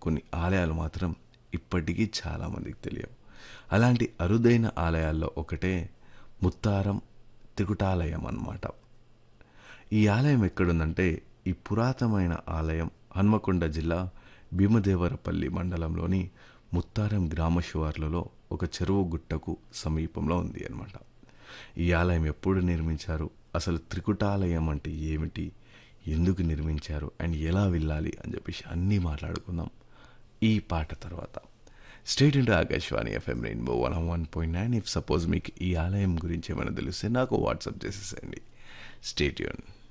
కొన్ని ఆలయాలు మాత్రం ఇప్పటికీ చాలామందికి తెలియవు అలాంటి అరుదైన ఆలయాల్లో ఒకటే ముత్తారం త్రికుటాలయం అన్నమాట ఈ ఆలయం ఎక్కడుందంటే ఈ పురాతనమైన ఆలయం హన్మకొండ జిల్లా భీమదేవరపల్లి మండలంలోని ముత్తారం గ్రామ శివార్లలో ఒక చెరువు గుట్టకు సమీపంలో ఉంది అన్నమాట ఈ ఆలయం ఎప్పుడు నిర్మించారు అసలు త్రికుటాలయం అంటే ఏమిటి ఎందుకు నిర్మించారు అండ్ ఎలా వెళ్ళాలి అని చెప్పేసి అన్నీ మాట్లాడుకుందాం ఈ పాట తర్వాత state into Akashvani FM rainbow one one point nine if suppose మీకు ఈ ఆలయం గురించి ఏమైనా తెలిస్తే నాకు వాట్సాప్ చేసేసేయండి స్టేట్ యూన్